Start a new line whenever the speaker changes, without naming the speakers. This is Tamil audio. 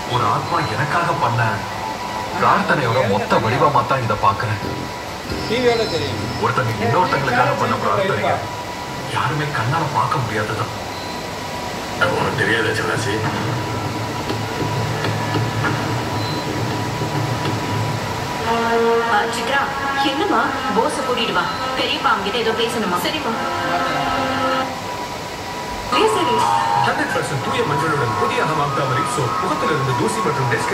ஒரு ஆத்மா எனக்காக பண்ண பிரார்த்தனையோட மொத்த வடிவமா தான் இதை பாக்குறேன்
டிவியோட தெரியும்
ஒருத்தங்க இன்னொருத்தங்களுக்காக பண்ண பிரார்த்தனைங்க யாருமே கண்ணால பார்க்க முடியாதுதான்
அது உனக்கு தெரியாத சிவராசி
ஆ, சித்ரா என்னம்மா போஸ கூட்டிட்டு வா பெரியப்பா அவங்கிட்ட ஏதோ பேசணுமா சரிம்மா
ஹண்ட்ரட் பர்சன்ட் தூய மஞ்சளுடன் புதிய ஹமாம் தாமரை சோப் முகத்திலிருந்து தூசி மற்றும் டெஸ்க்